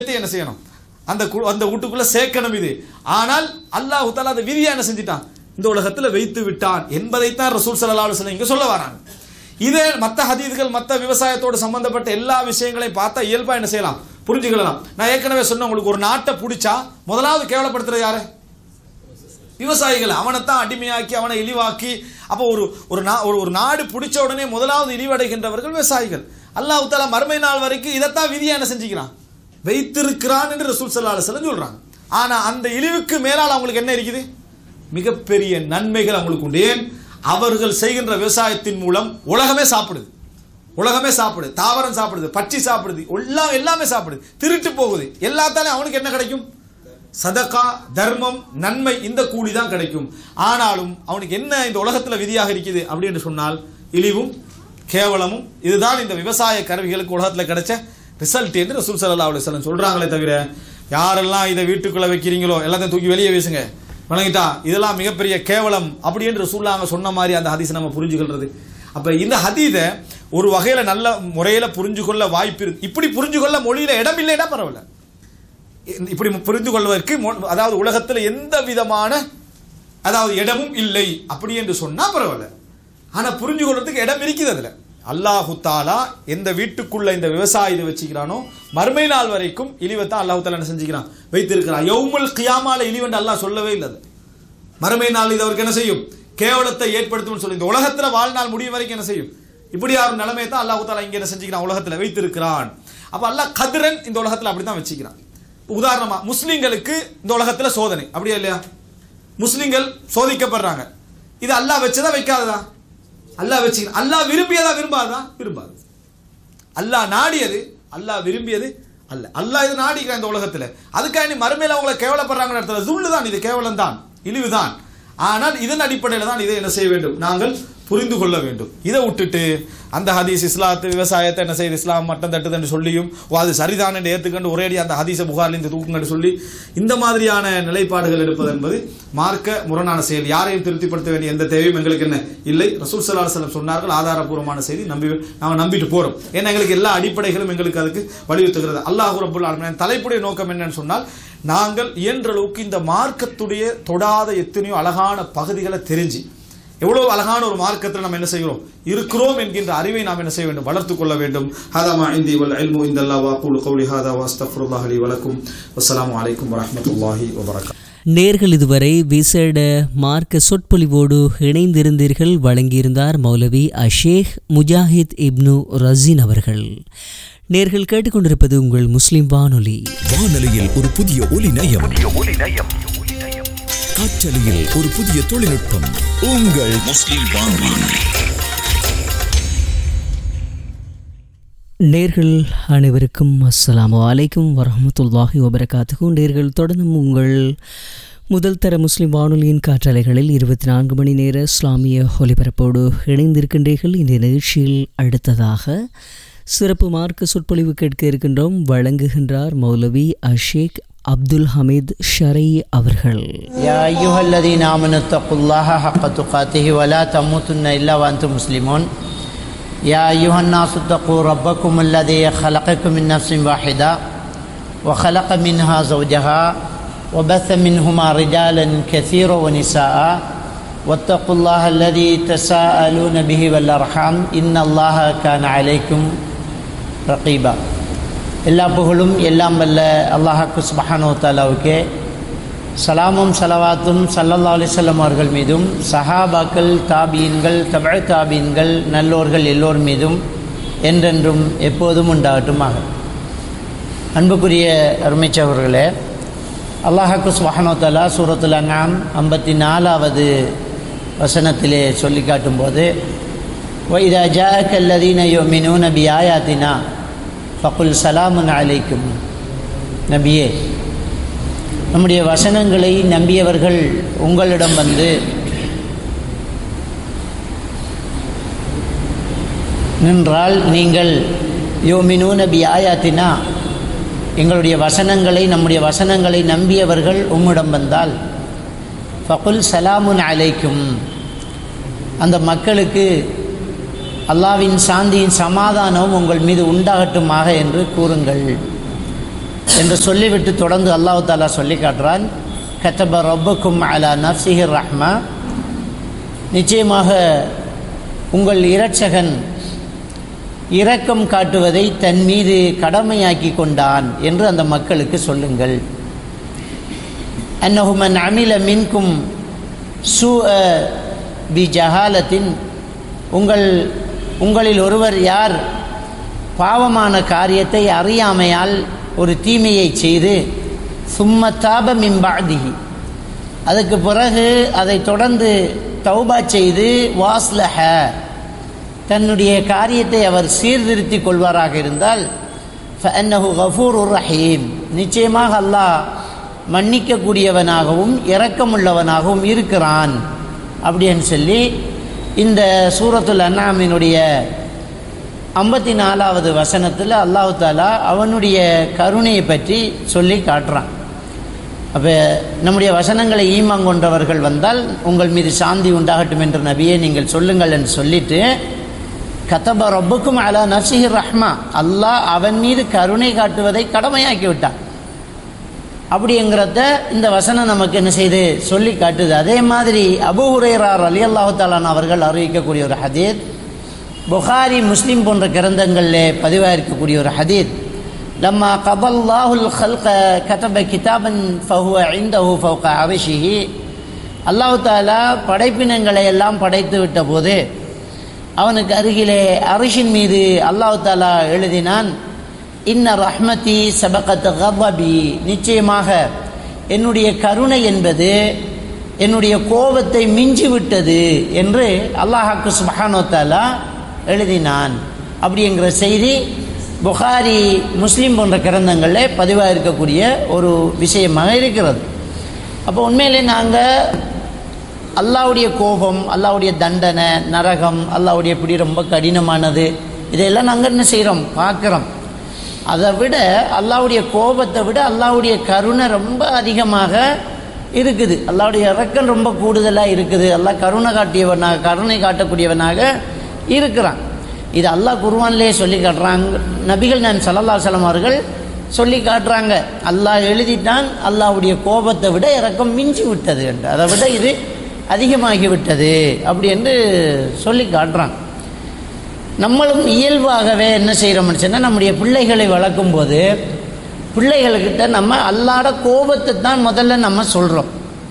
விவசாயத்தை என்ன செய்யணும் அந்த கு- அந்த வீட்டுக்குள்ள சேர்க்கணும் இது ஆனால் அல்லாஹ் தாலா அந்த விதியை என்ன செஞ்சிட்டான் இந்த உலகத்துல வைத்து விட்டான் என்பதைத்தான் ரசூல் ஸல்லல்லாஹு அலைஹி வஸல்லம் இங்க சொல்ல வராங்க இதே மத்த ஹதீதுகள் மத்த விவசாயத்தோடு சம்பந்தப்பட்ட எல்லா விஷயங்களையும் பார்த்தா இயல்பா என்ன செய்யலாம் புரிஞ்சுக்கலாம் நான் ஏற்கனவே சொன்ன உங்களுக்கு ஒரு நாட்டை பிடிச்சா முதலாவது கேவலப்படுத்துறது யாரு விவசாயிகள் அவனைத்தான் அடிமையாக்கி அவனை இழிவாக்கி அப்போ ஒரு ஒரு நா ஒரு ஒரு நாடு பிடிச்ச உடனே முதலாவது இழிவடைகின்றவர்கள் விவசாயிகள் அல்லாஹ் தாலா மறுமை நாள் வரைக்கும் இதைத்தான் விதியா என்ன செஞ்சுக்கிறான் வைத்திருக்கிறான் என்று ரசூல் ஸல்லல்லாஹு அலைஹி வஸல்லம் சொல்றாங்க ஆனா அந்த இழிவுக்கு மேலால் அவங்களுக்கு என்ன இருக்குது மிகப்பெரிய நன்மைகள் அவங்களுக்கு உண்டு ஏன் அவர்கள் செய்கின்ற விவசாயத்தின் மூலம் உலகமே சாப்பிடுது உலகமே சாப்பிடுது தாவரம் சாப்பிடுது பச்சி சாப்பிடுது எல்லாம் எல்லாமே சாப்பிடுது திருட்டு போகுது எல்லாத்தாலையும் அவனுக்கு என்ன கிடைக்கும் சதகா தர்மம் நன்மை இந்த கூலி தான் கிடைக்கும் ஆனாலும் அவனுக்கு என்ன இந்த உலகத்துல விதியாக இருக்குது அப்படின்னு சொன்னால் இழிவும் கேவலமும் இதுதான் இந்த விவசாய கருவிகளுக்கு உலகத்துல கிடைச்ச ரிசல்ட் என்று ரசூல் ஸல்லல்லாஹு அலைஹி வஸல்லம் சொல்றாங்களே தவிர யாரெல்லாம் இதை வீட்டுக்குள்ள வைக்கிறீங்களோ எல்லாத்தையும் தூக்கி வெளியே வீசுங்க வணங்கிட்டா இதெல்லாம் மிகப்பெரிய கேவலம் அப்படி என்று ரசூலுல்லாஹ் சொன்ன மாதிரி அந்த ஹதீஸ் நம்ம புரிஞ்சுக்கிறது அப்ப இந்த ஹதீதை ஒரு வகையில நல்ல முறையில புரிஞ்சு கொள்ள வாய்ப்பு இருக்கு இப்படி புரிஞ்சு கொள்ள மொழியில இடம் இல்லைன்னா பரவாயில்ல இப்படி புரிந்து கொள்வதற்கு மொ- அதாவது உலகத்தில் எந்த விதமான அதாவது இடமும் இல்லை அப்படி என்று சொன்னா பரவாயில்ல ஆனா புரிஞ்சு கொள்றதுக்கு இடம் இருக்குது அதுல அல்லாஹு தாலா எந்த வீட்டுக்குள்ள இந்த விவசாயி இதை வச்சுக்கிறானோ மறுமை நாள் வரைக்கும் இழிவைத்தான் அல்லாஹு தாலா என்ன செஞ்சுக்கிறான் வைத்திருக்கிறான் யௌமுல் கியாமால இழிவென்று அல்லாஹ் சொல்லவே இல்லை அது. மறுமை நாள் இது அவருக்கு என்ன செய்யும் கேவலத்தை ஏற்படுத்தும் சொல்லி இந்த உலகத்துல வாழ்நாள் முடியும் வரைக்கும் என்ன செய்யும் இப்படி யாரும் நிலைமையை தான் அல்லாஹ் தாலா இங்க என்ன செஞ்சுக்கிறான் உலகத்துல வைத்திருக்கிறான் அப்ப அல்லாஹ் கதிரன் இந்த உலகத்துல அப்படித்தான் வச்சுக்கிறான் உதாரணமா முஸ்லிம்களுக்கு இந்த உலகத்துல சோதனை அப்படியா இல்லையா முஸ்லிம்கள் சோதிக்கப்படுறாங்க இது அல்லாஹ் வச்சதா வைக்காததா அல்லாஹ் வச்சு அல்லாஹ் விரும்பியதா விரும்பாததா விரும்பாது அல்லாஹ் நாடியது அல்லாஹ் விரும்பியது அல்ல அல்லாஹ் இது நாடிக்கிறான் இந்த உலகத்துல அதுக்காக நீ மறுமையில அவங்கள கேவலப்படுறாங்க இடத்துல ஜுல்லு தான் இது கேவலம் தான் இழிவுதான் ஆனால் இதன் அடிப்படையில் தான் இதை என்ன செய்ய வேண்டும் நாங்கள் புரிந்து கொள்ள வேண்டும் இதை விட்டுட்டு அந்த ஹதீஸ் இஸ்லாத்து விவசாயத்தை என்ன செய்யுது இஸ்லாம் மட்டம் தட்டுதுன்னு சொல்லியும் ஓ அது சரிதான் என்று ஏற்றுக்கொண்டு ஒரேடி அந்த ஹதீஸை புகார்லேருந்து தூக்குங்கன்னு சொல்லி இந்த மாதிரியான நிலைப்பாடுகள் எடுப்பது என்பது மார்க்க முரணான செயல் யாரையும் திருப்திப்படுத்த வேண்டிய எந்த தேவையும் எங்களுக்கு என்ன இல்லை ரசூல் சல்லா செல்லம் சொன்னார்கள் ஆதாரபூர்வமான செய்தி நம்பி நாங்கள் நம்பிட்டு போறோம் ஏன்னா எங்களுக்கு எல்லா அடிப்படைகளும் எங்களுக்கு அதுக்கு வலியுறுத்துகிறது அல்லாஹ் ரபுல் ஆலமீன் தலைப்புடைய நோக்கம் என்னன்னு சொன்னால் நாங்கள் இயன்ற அளவுக்கு இந்த மார்க்கத்துடைய தொடாத எத்தனையோ அழகான பகுதிகளை தெரிஞ்சு எவ்வளவு அழகான ஒரு மார்க்கத்தில் நம்ம என்ன செய்கிறோம் இருக்கிறோம் என்கின்ற அறிவை நாம் என்ன செய்ய வேண்டும் வளர்த்துக் கொள்ள வேண்டும் ஹதா மா இந்தி வல் இல்மு இந்தல்லா வா கூலு கௌலி ஹாதா வா அஸ்தக்ஃபிருல்லாஹ் லி வலக்கும் வஸ்ஸலாமு அலைக்கும் வரஹ்மத்துல்லாஹி வபரகாத்துஹு நேர்கள் இதுவரை விசேட மார்க்க சொற்பொழிவோடு இணைந்திருந்தீர்கள் வழங்கியிருந்தார் மௌலவி அஷேக் முஜாஹித் இப்னு ரசீன் அவர்கள் நேர்கள் கேட்டுக்கொண்டிருப்பது உங்கள் முஸ்லிம் வானொலி வானொலியில் ஒரு புதிய ஒலி நயம் காற்றலையில் ஒரு புதிய தொழில்நுட்பம் உங்கள் முஸ்லிம் வானொலி நேர்கள் அனைவருக்கும் அஸ்ஸலாமு அலைக்கும் வரஹ்மத்துல்லாஹி வபரகாத்துஹு நேர்கள் தொடர்ந்தும் உங்கள் முதல் தர முஸ்லிம் வானொலியின் காற்றலைகளில் இருபத்தி நான்கு மணி நேர இஸ்லாமிய ஒலிபரப்போடு இணைந்திருக்கின்றீர்கள் இந்த நிகழ்ச்சியில் அடுத்ததாக சிறப்பு மார்க்க சொற்பொழிவு கேட்க இருக்கின்றோம் வழங்குகின்றார் மௌலவி அஷேக் அப்துல் ஹமீத் ஷரை அவர்கள் يا أيها الذين آمنوا اتقوا الله حق تقاته ولا تموتن إلا وأنتم مسلمون يا أيها الناس اتقوا ربكم الذي خلقكم من نفس واحدة وخلق منها زوجها وبث منهما رجالا كثيرا ونساء واتقوا الله الذي تساءلون به والأرحام إن الله كان عليكم ரகீபா எல்லா புகழும் எல்லாம் வல்ல அல்லாஹாக்கு சுபஹானோ தாலாவுக்கே சலாமும் சலவாத்தும் சல்லல்லா அலிசல்லம் அவர்கள் மீதும் சஹாபாக்கள் தாபீன்கள் தபழ் தாபீன்கள் நல்லோர்கள் எல்லோர் மீதும் என்றென்றும் எப்போதும் உண்டாகட்டுமாக அன்புக்குரிய அருமைச்சவர்களே அல்லாஹாக்கு சுபஹானோ தாலா சூரத்துல் அன்ஆம் ஐம்பத்தி நாலாவது வசனத்திலே சொல்லி காட்டும்போது وإذا جاءك الذين يؤمنون بآياتنا فقل سلام عليكم நபியே நம்முடைய வசனங்களை நம்பியவர்கள் உங்களிடம் வந்து நின்றால் நீங்கள் யோமினு நபி ஆயாத்தினா எங்களுடைய வசனங்களை நம்முடைய வசனங்களை நம்பியவர்கள் உம்மிடம் வந்தால் ஃபகுல் சலாமுன் அலைக்கும் அந்த மக்களுக்கு அல்லாவின் சாந்தியின் சமாதானம் உங்கள் மீது உண்டாகட்டுமாக என்று கூறுங்கள் என்று சொல்லிவிட்டு தொடர்ந்து அல்லாஹு தாலா சொல்லி காட்டுறான் கத்தப ரப்புக்கும் அலா நஃப்சிஹிர் ரஹ்மா நிச்சயமாக உங்கள் இரட்சகன் இரக்கம் காட்டுவதை தன் மீது கடமையாக்கி கொண்டான் என்று அந்த மக்களுக்கு சொல்லுங்கள் அன்னஹுமன் அமில மின்கும் சு பி ஜஹாலத்தின் உங்கள் உங்களில் ஒருவர் யார் பாவமான காரியத்தை அறியாமையால் ஒரு தீமையை செய்து சும்ம தாப மிம்பாதிகி அதுக்கு பிறகு அதை தொடர்ந்து தௌபா செய்து வாஸ்லஹ தன்னுடைய காரியத்தை அவர் சீர்திருத்தி கொள்வாராக இருந்தால் ஃபன்னஹு கஃபூர் ரஹீம் நிச்சயமாக அல்லாஹ் மன்னிக்கக்கூடியவனாகவும் இரக்கமுள்ளவனாகவும் இருக்கிறான் அப்படின்னு சொல்லி இந்த சூரத்துல் அன்னாமினுடைய ஐம்பத்தி நாலாவது வசனத்தில் அல்லாஹு தாலா அவனுடைய கருணையை பற்றி சொல்லி காட்டுறான் அப்போ நம்முடைய வசனங்களை ஈமாங் கொண்டவர்கள் வந்தால் உங்கள் மீது சாந்தி உண்டாகட்டும் என்று நபியே நீங்கள் சொல்லுங்கள் என்று சொல்லிட்டு கதப ரப்புக்கும் அலா நஃப்சிஹிர் ரஹ்மா அல்லாஹ் அவன் மீது கருணை காட்டுவதை கடமையாக்கி விட்டான் அப்படிங்கிறத இந்த வசனம் நமக்கு என்ன செய்து சொல்லி காட்டுது அதே மாதிரி அபு ஹுரேரார் அலி அல்லாஹு தாலான் அவர்கள் அறிவிக்கக்கூடிய ஒரு ஹதீத் புகாரி முஸ்லீம் போன்ற கிரந்தங்களில் பதிவாயிருக்கக்கூடிய ஒரு ஹதீத் லம்மா கபல்லாஹுல் ஹல்க கதப கிதாபன் ஃபஹுவ ஐந்தஹு ஃபவுக அரிஷிஹி அல்லாஹு தாலா படைப்பினங்களை எல்லாம் படைத்து விட்ட போது அவனுக்கு அருகிலே அரிஷின் மீது அல்லாஹு தாலா எழுதினான் இன்ன ரஹ்மதி சபகத் கபபி நிச்சயமாக என்னுடைய கருணை என்பது என்னுடைய கோபத்தை மிஞ்சி விட்டது என்று அல்லாஹாக்கு சுபஹானோ தாலா எழுதினான் அப்படிங்கிற செய்தி புகாரி முஸ்லீம் போன்ற கிரந்தங்களில் பதிவாக இருக்கக்கூடிய ஒரு விஷயமாக இருக்கிறது அப்போ உண்மையிலே நாங்கள் அல்லாவுடைய கோபம் அல்லாவுடைய தண்டனை நரகம் அல்லாவுடைய பிடி ரொம்ப கடினமானது இதையெல்லாம் நாங்கள் என்ன செய்கிறோம் பார்க்குறோம் அதை விட அல்லாவுடைய கோபத்தை விட அல்லாவுடைய கருணை ரொம்ப அதிகமாக இருக்குது அல்லாவுடைய இறக்கம் ரொம்ப கூடுதலாக இருக்குது அல்லாஹ் கருணை காட்டியவனாக கருணை காட்டக்கூடியவனாக இருக்கிறான் இது அல்லாஹ் குருவான்லேயே சொல்லி காட்டுறாங்க நபிகள் நான் சல்லல்லா சலம் அவர்கள் சொல்லி காட்டுறாங்க அல்லாஹ் எழுதிட்டான் அல்லாஹ்வுடைய கோபத்தை விட இறக்கம் மிஞ்சி விட்டது என்று அதை விட இது அதிகமாகி விட்டது அப்படி என்று சொல்லி காட்டுறான் நம்மளும் இயல்பாகவே என்ன செய்கிறோம்னு சொன்னால் நம்முடைய பிள்ளைகளை வளர்க்கும் போது பிள்ளைகள்கிட்ட நம்ம அல்லாட கோபத்தை தான் முதல்ல நம்ம சொல்கிறோம்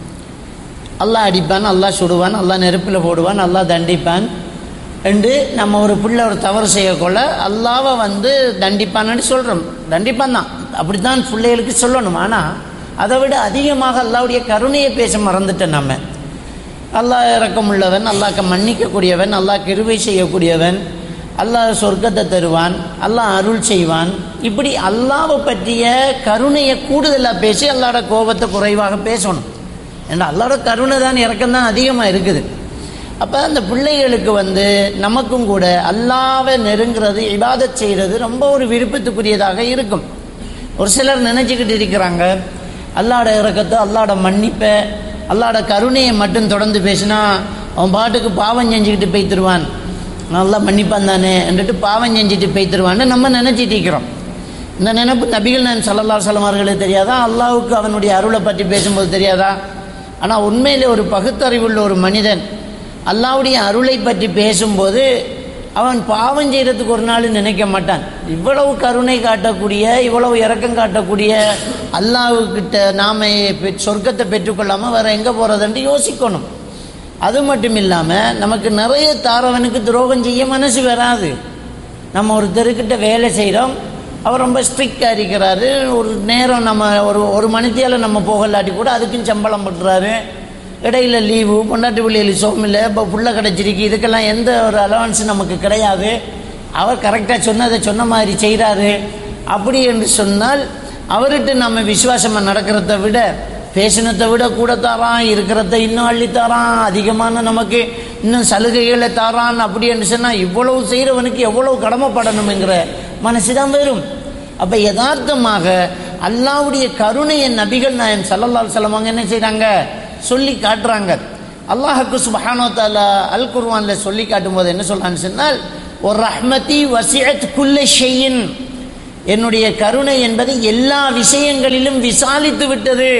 அல்லாஹ் அடிப்பான் அல்லாஹ் சுடுவான் அல்லாஹ் நெருப்பில் போடுவான் அல்லாஹ் தண்டிப்பான் என்று நம்ம ஒரு பிள்ளை ஒரு தவறு செய்யக்கொள்ள அல்லாவை வந்து தண்டிப்பான்னு சொல்கிறோம் தண்டிப்பான் தான் அப்படி தான் பிள்ளைகளுக்கு சொல்லணும் ஆனால் அதை விட அதிகமாக அல்லாவுடைய கருணையை பேச மறந்துட்டேன் நம்ம அல்லாஹ் இரக்கமுள்ளவன் அல்லாஹ்க்கு மன்னிக்கக்கூடியவன் அல்லாஹ் கிருபை செய்யக்கூடியவன் அல்லாஹ் சொர்க்கத்தை தருவான் அல்லாஹ் அருள் செய்வான் இப்படி அல்லாவை பற்றிய கருணையை கூடுதலாக பேசி அல்லாட கோபத்தை குறைவாக பேசணும் ஏன்னா அல்லாட கருணை தான் இறக்கம் தான் அதிகமாக இருக்குது அப்போ அந்த பிள்ளைகளுக்கு வந்து நமக்கும் கூட அல்லாவை நெருங்கிறது இபாதத் செய்கிறது ரொம்ப ஒரு விருப்பத்துக்குரியதாக இருக்கும் ஒரு சிலர் நினச்சிக்கிட்டு இருக்கிறாங்க அல்லாட இறக்கத்தை அல்லாட மன்னிப்பை அல்லாட கருணையை மட்டும் தொடர்ந்து பேசினா அவன் பாட்டுக்கு பாவம் செஞ்சுக்கிட்டு போய்த்துருவான் நல்லா மன்னிப்பான் தானே என்றுட்டு பாவம் செஞ்சுட்டு போய்த்துருவான்னு நம்ம நினச்சிட்டு இருக்கிறோம் இந்த நினைப்பு நபிகள் நான் சல்லல்லா சலம் அவர்களுக்கு தெரியாதா அல்லாவுக்கு அவனுடைய அருளை பற்றி பேசும்போது தெரியாதா ஆனால் உண்மையிலே ஒரு பகுத்தறிவுள்ள ஒரு மனிதன் அல்லாவுடைய அருளை பற்றி பேசும்போது அவன் பாவம் செய்கிறதுக்கு ஒரு நாள் நினைக்க மாட்டான் இவ்வளவு கருணை காட்டக்கூடிய இவ்வளவு இரக்கம் காட்டக்கூடிய அல்லாவுக்கிட்ட நாம பெ- சொர்க்கத்தை பெற்றுக்கொள்ளாமல் வேற எங்கே போகிறதுன்ட்டு யோசிக்கணும் அது மட்டும் இல்லாமல் நமக்கு நிறைய தாரவனுக்கு துரோகம் செய்ய மனசு வராது நம்ம ஒருத்தருக்கிட்ட வேலை செய்கிறோம் அவர் ரொம்ப ஸ்ட்ரிக்டாக இருக்கிறாரு ஒரு நேரம் நம்ம ஒரு ஒரு மணித்தியால் நம்ம போகலாட்டி கூட அதுக்கும் சம்பளம் பண்ணுறாரு இடையில லீவு பொண்டாட்டி பிள்ளைகள் சோமில்லை இப்போ புள்ள கிடச்சிருக்கு இதுக்கெல்லாம் எந்த ஒரு அலவன்ஸ் நமக்கு கிடையாது அவர் கரெக்டாக சொன்னதை சொன்ன மாதிரி செய்கிறாரு அப்படி என்று சொன்னால் அவர்கிட்ட நம்ம விசுவாசமாக நடக்கிறத விட பேசினத்தை விட கூட தாரான் இருக்கிறத இன்னும் அள்ளி தாரான் அதிகமான நமக்கு இன்னும் சலுகைகளை தாரான் அப்படி என்று சொன்னால் இவ்வளவு செய்கிறவனுக்கு எவ்வளவு கடமைப்படணுங்கிற மனசு தான் வரும் அப்போ யதார்த்தமாக அல்லாவுடைய கருணையை நபிகள் நாயன் சல்லல்லாஹு செல்லவங்க என்ன செய்கிறாங்க சொல்லி காட்டுறாங்க அல்லாஹுக்கு சுபஹானோ தாலா அல் குர்வானில் சொல்லி காட்டும்போது என்ன சொல்றான்னு சொன்னால் ஒரு ரஹ்மதி வசியத் குல்ல ஷெய்யின் என்னுடைய கருணை என்பது எல்லா விஷயங்களிலும் விசாலித்து விட்டது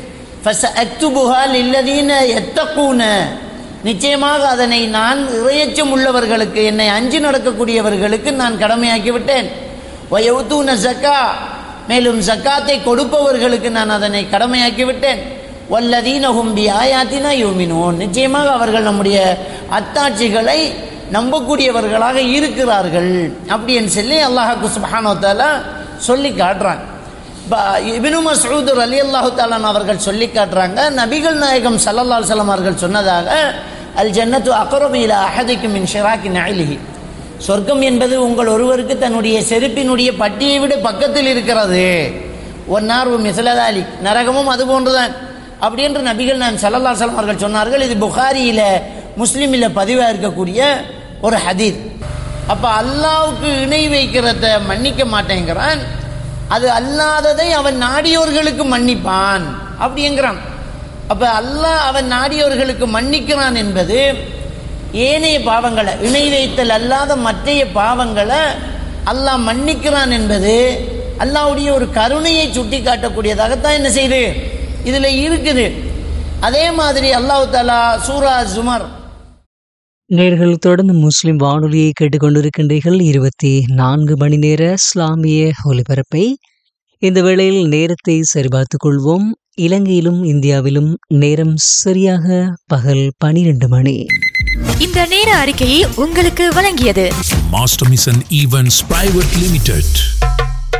இல்லதீன எத்தக்கூன நிச்சயமாக அதனை நான் இறையச்சம் உள்ளவர்களுக்கு என்னை அஞ்சு நடக்கக்கூடியவர்களுக்கு நான் கடமையாக்கி விட்டேன் வயவுத்தூன சக்கா மேலும் சக்காத்தை கொடுப்பவர்களுக்கு நான் அதனை கடமையாக்கி விட்டேன் வல்லதீனஹும் பி ஆயாத்தினா யோமினோன் நிச்சயமாக அவர்கள் நம்முடைய அத்தாட்சிகளை நம்பக்கூடியவர்களாக இருக்கிறார்கள் அப்படின்னு சொல்லி அல்லாஹாக்கு சுபஹானோ தாலா சொல்லி காட்டுறாங்க இப்போ இபினு மசூத் அலி அல்லாஹு தாலான் அவர்கள் சொல்லி காட்டுறாங்க நபிகள் நாயகம் சல்லல்லா சலம் அவர்கள் சொன்னதாக அல் ஜன்னத்து அக்கரபில அஹதிக்கு மின் ஷிராக்கி நயலிஹி சொர்க்கம் என்பது உங்கள் ஒருவருக்கு தன்னுடைய செருப்பினுடைய பட்டியை விட பக்கத்தில் இருக்கிறது ஒன்னார் மிசலதாலி நரகமும் அது போன்றுதான் அப்படி என்று நபிகள் நான் சல்லல்லா சலம் அவர்கள் சொன்னார்கள் இது புகாரியில் முஸ்லீமில் பதிவாக இருக்கக்கூடிய ஒரு ஹதீத் அப்போ அல்லாவுக்கு இணை வைக்கிறத மன்னிக்க மாட்டேங்கிறான் அது அல்லாததை அவன் நாடியோர்களுக்கு மன்னிப்பான் அப்படிங்கிறான் அப்போ அல்லாஹ் அவன் நாடியோர்களுக்கு மன்னிக்கிறான் என்பது ஏனைய பாவங்களை இணை வைத்தல் அல்லாத மற்றைய பாவங்களை அல்லாஹ் மன்னிக்கிறான் என்பது அல்லாவுடைய ஒரு கருணையை சுட்டி காட்டக்கூடியதாகத்தான் என்ன செய்யுது இதில் இருக்குது அதே மாதிரி அல்லாஹு தாலா சூரா ஜுமர் நேர்கள் தொடர்ந்து முஸ்லிம் வானொலியை கேட்டுக்கொண்டிருக்கின்றீர்கள் இருபத்தி நான்கு மணி நேர இஸ்லாமிய ஒலிபரப்பை இந்த வேளையில் நேரத்தை சரிபார்த்துக் கொள்வோம் இலங்கையிலும் இந்தியாவிலும் நேரம் சரியாக பகல் பனிரெண்டு மணி இந்த நேர அறிக்கையை உங்களுக்கு வழங்கியது Master Mission Events Private Limited.